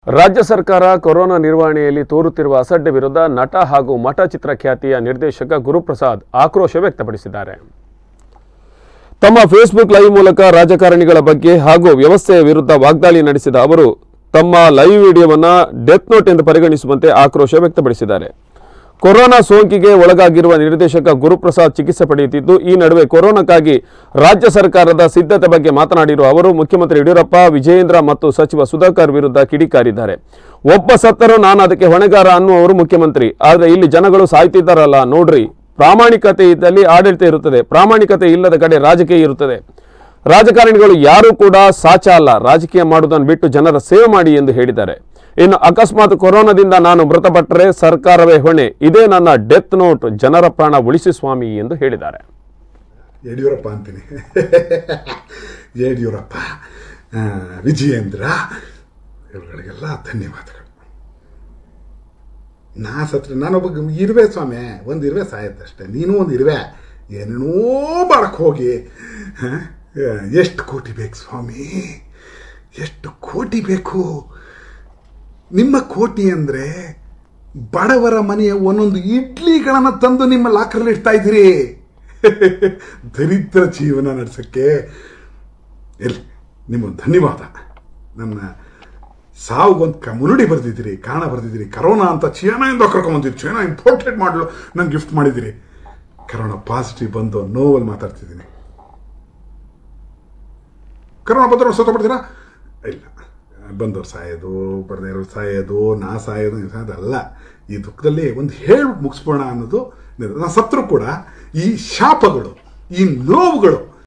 ರಾಜ್ಯ ಸರ್ಕಾರ ಕೊರೋನಾ ನಿರ್ವಹಣೆಯಲ್ಲಿ ತೋರುತ್ತಿರುವ ಅಸಡ್ಡೆ ವಿರುದ್ಧ ನಟ ಹಾಗೂ ಮಠ ಚಿತ್ರ ಖ್ಯಾತಿಯ ನಿರ್ದೇಶಕ ಗುರುಪ್ರಸಾದ್ ಆಕ್ರೋಶ ವ್ಯಕ್ತಪಡಿಸಿದ್ದಾರೆ ತಮ್ಮ ಫೇಸ್ಬುಕ್ ಲೈವ್ ಮೂಲಕ ರಾಜಕಾರಣಿಗಳ ಬಗ್ಗೆ ಹಾಗೂ ವ್ಯವಸ್ಥೆಯ ವಿರುದ್ಧ ವಾಗ್ದಾಳಿ ನಡೆಸಿದ ಅವರು ತಮ್ಮ ಲೈವ್ ವಿಡಿಯೋವನ್ನ ಡೆತ್ ನೋಟ್ ಎಂದು ಪರಿಗಣಿಸುವಂತೆ ಆಕ್ರೋಶ ವ್ಯಕ್ತಪಡಿಸಿದ್ದಾರೆ ಕೊರೋನಾ ಸೋಂಕಿಗೆ ಒಳಗಾಗಿರುವ ನಿರ್ದೇಶಕ ಗುರುಪ್ರಸಾದ್ ಚಿಕಿತ್ಸೆ ಪಡೆಯುತ್ತಿದ್ದು ಈ ನಡುವೆ ಕೊರೋನಾಕ್ಕಾಗಿ ರಾಜ್ಯ ಸರ್ಕಾರದ ಸಿದ್ಧತೆ ಬಗ್ಗೆ ಮಾತನಾಡಿರುವ ಅವರು ಮುಖ್ಯಮಂತ್ರಿ ಯಡಿಯೂರಪ್ಪ ವಿಜಯೇಂದ್ರ ಮತ್ತು ಸಚಿವ ಸುಧಾಕರ್ ವಿರುದ್ಧ ಕಿಡಿಕಾರಿದ್ದಾರೆ ಒಬ್ಬ ಸತ್ತರೂ ನಾನು ಅದಕ್ಕೆ ಹೊಣೆಗಾರ ಅನ್ನುವರು ಮುಖ್ಯಮಂತ್ರಿ ಆದರೆ ಇಲ್ಲಿ ಜನಗಳು ಸಾಯ್ತಿದ್ದಾರಲ್ಲ ನೋಡ್ರಿ ಪ್ರಾಮಾಣಿಕತೆ ಇದ್ದಲ್ಲಿ ಆಡಳಿತ ಇರುತ್ತದೆ ಪ್ರಾಮಾಣಿಕತೆ ಇಲ್ಲದ ಕಡೆ ರಾಜಕೀಯ ಇರುತ್ತದೆ ರಾಜಕಾರಣಿಗಳು ಯಾರೂ ಕೂಡ ಸಾಚ ಅಲ್ಲ ರಾಜಕೀಯ ಮಾಡುವುದನ್ನು ಬಿಟ್ಟು ಜನರ ಸೇವೆ ಮಾಡಿ ಎಂದು ಹೇಳಿದ್ದಾರೆ ಇನ್ನು ಅಕಸ್ಮಾತ್ ಕೊರೋನಾದಿಂದ ನಾನು ಮೃತಪಟ್ಟರೆ ಸರ್ಕಾರವೇ ಹೊಣೆ ಇದೇ ನನ್ನ ಡೆತ್ ನೋಟ್ ಜನರ ಪ್ರಾಣ ಉಳಿಸಿ ಸ್ವಾಮಿ ಎಂದು ಹೇಳಿದ್ದಾರೆ ಯಡಿಯೂರಪ್ಪ ಅಂತೀನಿ ಯಡಿಯೂರಪ್ಪ ಆ, ವಿಜಯೇಂದ್ರ ಇವುಗಳಿಗೆಲ್ಲ ಧನ್ಯವಾದಗಳು ನಾ ಸತ್ರ ನಾನೊಬ್ಬ ಗ- ಇರುವೆ ಸ್ವಾಮಿ ಒಂದು ಇರುವೆ ಸಾಯತ್ತಷ್ಟೆ ನೀನು ಒಂದು ಇರುವೆ ಏನೇನೋ ಮಾಡಕ್ಕೆ ಹೋಗಿ ಎಷ್ಟು ಕೋಟಿ ಬೇಕು ಸ್ವಾಮಿ ಎಷ್ಟು ಕೋಟಿ ಬೇಕು ನಿಮ್ಮ ಕೋಟಿ ಅಂದರೆ ಬಡವರ ಮನೆಯ ಒಂದೊಂದು ಇಡ್ಲಿಗಳನ್ನು ತಂದು ನಿಮ್ಮ ಲಾಕರಲ್ಲಿ ಇಡ್ತಾ ಇದ್ದೀರಿ ದರಿದ್ರ ಜೀವನ ನಡೆಸೋಕ್ಕೆ ಎಲ್ಲಿ ನಿಮಗೆ ಧನ್ಯವಾದ ನನ್ನ ಸಾವುಗೊಂದು ಕ ಮುನುಡಿ ಬರೆದಿದ್ದೀರಿ ಕಾರಣ ಬರೆದಿದ್ದೀರಿ ಕರೋನಾ ಅಂತ ಚೀನಾಯಿಂದ ಕರ್ಕೊಂಬಂದಿರಿ ಚೀನಾ ಇಂಪೋರ್ಟೆಡ್ ಮಾಡಲು ನಂಗೆ ಗಿಫ್ಟ್ ಮಾಡಿದ್ದೀರಿ ಕರೋನಾ ಪಾಸಿಟಿವ್ ಬಂದು ನೋವಲ್ಲಿ ಮಾತಾಡ್ತಿದ್ದೀನಿ ಕರೋನಾ ಬಂದವರು ಸತ್ತೋಗ್ಬಿಡ್ತೀರಾ ಇಲ್ಲ ಬಂದವ್ರು ಸಾಯೋದು ಬರದೇ ಇರೋರು ಸಾಯೋದು ನಾ ಸಾಯೋದು ನೀವು ಸಾಯೋದು ಅಲ್ಲ ಈ ದುಃಖದಲ್ಲಿ ಒಂದು ಹೇಳ್ಬಿಟ್ಟು ಮುಗಿಸ್ಬೋಣ ಅನ್ನೋದು ನಾನು ಸತ್ರು ಕೂಡ ಈ ಶಾಪಗಳು ಈ ನೋವುಗಳು